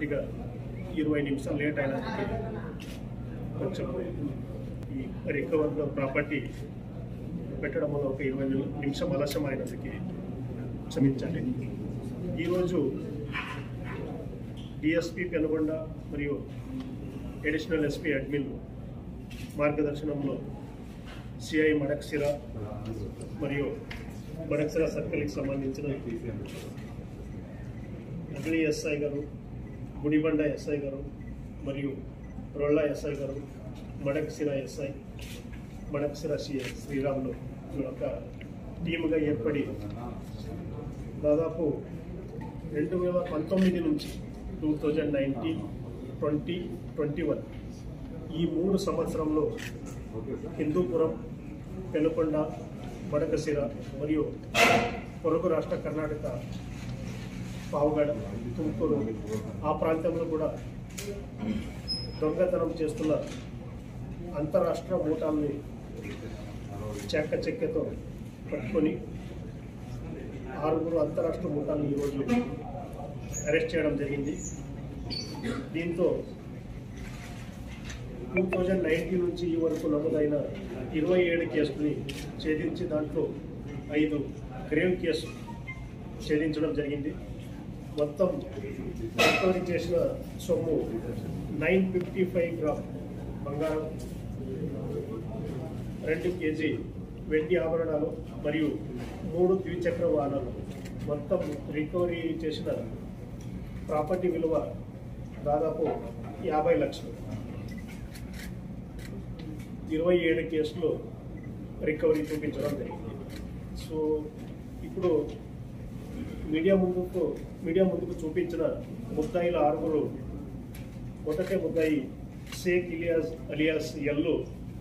కొద్దిగా ఇరవై నిమిషాలు లేట్ అయినందుకు కొంచెం ఈ రికవర్ ప్రాపర్టీ పెట్టడం వల్ల ఒక ఇరవై నిమిషం ఆలస్యం అయినందుకు క్షమించాలి ఈరోజు డిఎస్పి పెనుగొండ మరియు అడిషనల్ ఎస్పీ అడ్మిన్ మార్గదర్శనంలో సిఐ మడక్సిర మరియు మడక్సిర సర్కిల్కి సంబంధించిన అగ్ని ఎస్ఐ గారు గుడిబండ ఎస్ఐ గారు మరియు రొళ్ళ ఎస్ఐ గారు మడక్సిర ఎస్ఐ మడక్సిర సిఐ శ్రీరాములు ఒక టీముగా ఏర్పడి దాదాపు రెండు వేల పంతొమ్మిది నుంచి two thousand nineteen twenty twenty one ఈ మూడు సంవత్సరంలో హిందూపురం పెనుకొండ మడకశిర మరియు పొరుగు రాష్ట్ర కర్ణాటక పావుగడ తుమ్కూరు ఆ ప్రాంతంలో కూడా దొంగతనం చేస్తున్న అంతరాష్ట్ర మూటాల్ని చెక్కచెక్కతో పట్టుకొని ఆరుగురు అంతరాష్ట్ర మూటాలను ఈరోజు అరెస్ట్ చేయడం జరిగింది దీంతో టూ థౌజండ్ నైన్టీన్ నుంచి ఈ వరకు నమోదైన ఇరవై ఏడు కేసులని ఛేదించి దాంట్లో ఐదు గ్రేవ్ కేసు ఛేదించడం జరిగింది మొత్తం రికవరీ చేసిన సొమ్ము నైన్ ఫిఫ్టీ ఫైవ్ గ్రామ్ బంగారం రెండు కేజీ వెండి ఆభరణాలు మరియు మూడు ద్విచక్ర వాహనాలు మొత్తం రికవరీ చేసిన ప్రాపర్టీ విలువ దాదాపు యాభై లక్షలు ఇరవై ఏడు కేసులు రికవరీ చూపించడం జరిగింది సో ఇప్పుడు మీడియా ముందుకు మీడియా ముందుకు చూపించిన ముద్దాయిల ఆరుగురు మొదటి ముద్దాయి Sheikh Ilias alias Ellu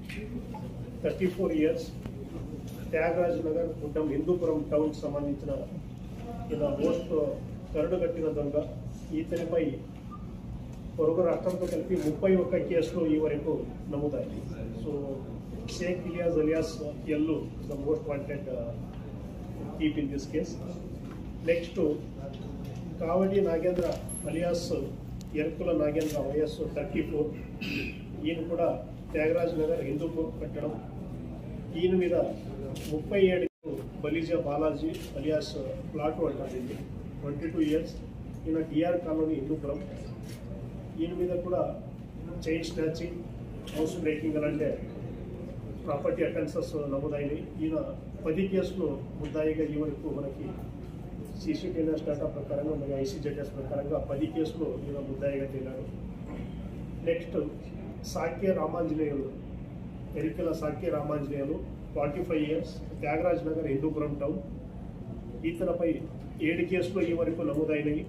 thirty four years Thyagaraj Nagar Guddam Hindupuram town సంబంధించిన ఇలా మోస్ట్ కరడు కట్టిన దొంగ ఈతనిపై పొరుగు రాష్ట్రంతో కలిపి ముప్పై ఒక్క కేసులు ఈ వరకు నమోదాయి so Sheikh Ilias alias Ellu the most wanted keep in this case next Kavadi Nagendra alias Erukula Nagendra వయస్సు థర్టీ ఫోర్ ఈయన కూడా త్యాగరాజ్ నగర్ హిందూపూర్ కట్టడం ఈయన మీద ముప్పై ఏడు బలిజా బాలాజీ అలియాస్ ప్లాట్ అంటారు ఇది ట్వంటీ టూ ఇయర్స్ ఈయన డిఆర్ కాలనీ హిందూపురం ఈయన మీద కూడా చైన్ స్నాచింగ్ హౌస్ బ్రేకింగ్ అలాంటి ప్రాపర్టీ అఫెన్సెస్ నమోదైనవి ఈయన పది కేసులు ముద్దాయిగా ఈ వరకు మనకి సీసీటీఎన్ఎస్ డేటా ప్రకారంగా మరియు ఐసీజెడ్ఎస్ ప్రకారంగా పది కేసులు ఈయన ముద్దాయిగా తేలారు next Sakya Ramanjaneyulu Erikala Sakya Ramanjaneyulu forty five years Thyagaraj Nagar Hindupuram town ఇతనిపై ఏడు కేసులు ఈ వరకు నమోదైనవి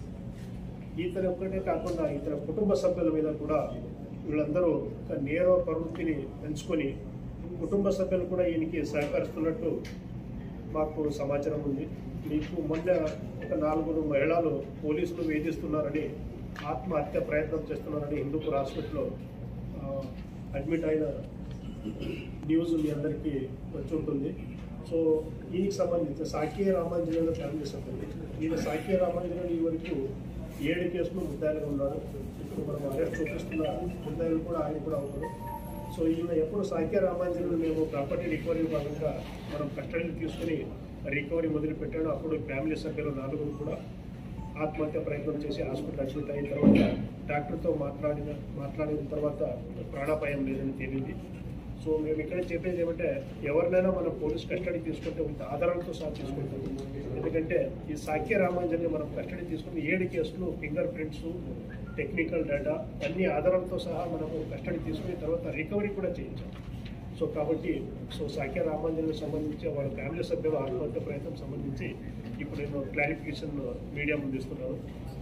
ఇతని ఒక్కటే కాకుండా ఇతర కుటుంబ సభ్యుల మీద కూడా వీళ్ళందరూ ఒక నేర ప్రవృత్తిని పెంచుకొని కుటుంబ సభ్యులు కూడా ఈయనకి సహకరిస్తున్నట్టు మాకు సమాచారం ఉంది మీకు మొన్న ఒక నాలుగురు మహిళలు పోలీసులు వేధిస్తున్నారని ఆత్మహత్య ప్రయత్నం చేస్తున్నారని హిందూపూర్ హాస్పిటల్లో ఆ, అడ్మిట్ అయిన న్యూస్ మీ అందరికీ వచ్చి ఉంటుంది సో దీనికి సంబంధించి సాకే రామాంజనేయులు ఫ్యామిలీ సభ్యులు ఈయన సాకే రామాంజనేయులు ఈ వరకు ఏడు కేసులు ముద్దాయిలుగా ఉన్నారు ఇప్పుడు మనం అరెస్ట్ చూపిస్తున్న ముద్దాయిలు కూడా ఆయన కూడా ఉన్నారు సో ఈయన ఎప్పుడు సాకే రామాంజనేయులు మేము ప్రాపర్టీ రికవరీ భాగంగా మనం కస్టడీని తీసుకుని రికవరీ మొదలు పెట్టాడు అప్పుడు ఫ్యామిలీ సభ్యులు నలుగురు కూడా ఆత్మహత్య ప్రయత్నం చేసి హాస్పిటల్ అడ్మిట్ అయిన తర్వాత డాక్టర్తో మాట్లాడిన మాట్లాడిన తర్వాత ప్రాణాపాయం లేదని తేలింది సో మేము ఇక్కడ చెప్పేది ఏమంటే ఎవరినైనా మనం పోలీస్ కస్టడీ తీసుకుంటే ఇంత ఆధారాలతో సహా తీసుకుంటాం ఎందుకంటే ఈ సాక్య రామాంజన్ని మనం కస్టడీ తీసుకుని ఏడు కేసులు ఫింగర్ ప్రింట్స్ టెక్నికల్ డేటా అన్ని ఆధారాలతో సహా మనము కస్టడీ తీసుకుని తర్వాత రికవరీ కూడా చేయించాం సో కాబట్టి సో సాక్య రామాంజన్కి సంబంధించి వాళ్ళ ఫ్యామిలీ సభ్యుల ఆత్మహత్య ప్రయత్నం సంబంధించి ఇప్పుడు నేను క్లారిఫికేషన్ మీడియా ముందు ఇస్తున్నాను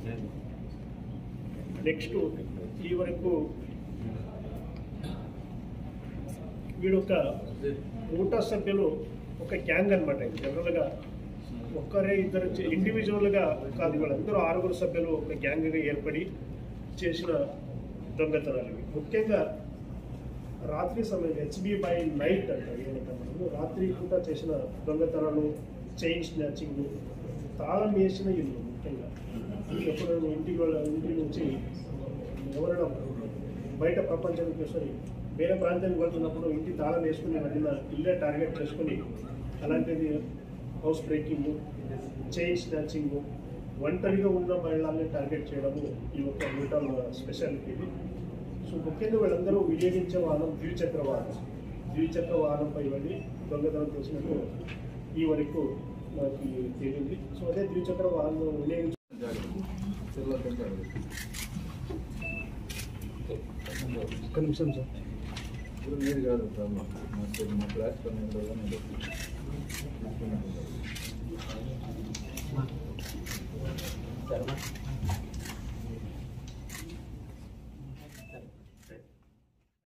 నెక్స్ట్ ఈ వరకు వీడు ఒక ఊటా సభ్యులు ఒక గ్యాంగ్ అనమాట జనరల్గా ఒక్కరే ఇద్దరు ఇండివిజువల్గా కాదు వీళ్ళందరూ ఆరుగురు సభ్యులు ఒక గ్యాంగ్గా ఏర్పడి చేసిన దొంగతనాలు ఇవి. ముఖ్యంగా రాత్రి సమయం హెచ్బి బై నైట్ అంటారు ఏమంటారు మనము రాత్రి పూట చేసిన దొంగతనాలు చైన్ స్నాచింగ్ తాళం వేసిన ఇల్లు ముఖ్యంగా ఎప్పుడైనా ఇంటికి వాళ్ళ ఇంటి నుంచి ఎవరైనా బయట ప్రపంచానికి సారీ వేరే ప్రాంతానికి వెళ్తున్నప్పుడు ఇంటి తాళం వేసుకుని వెళ్ళిన ఇల్లే టార్గెట్ చేసుకుని అలాంటిది హౌస్ బ్రేకింగ్ చైన్ స్నాచింగ్ ఒంటరిగా ఉన్న మహిళల్ని టార్గెట్ చేయడము ఈ యొక్క న్యూటన్ స్పెషాలిటీ ఇది సో ముఖ్యంగా వీళ్ళందరూ వినియోగించే వాహనం ద్విచక్ర వాహనం ద్విచక్ర వాహనంపై వెళ్ళి దొంగతనం చేసినట్టు ఈ వరకు మనకి తేలింది సో అదే ద్విచక్ర వాహనం వినియోగించ ఒక్క నిమిషం సార్ ఇప్పుడు మీరు కాదు ప్రాబ్లం మా మా క్లాస్ పన్నెండు రోజులు నేను తీసుకున్నాను.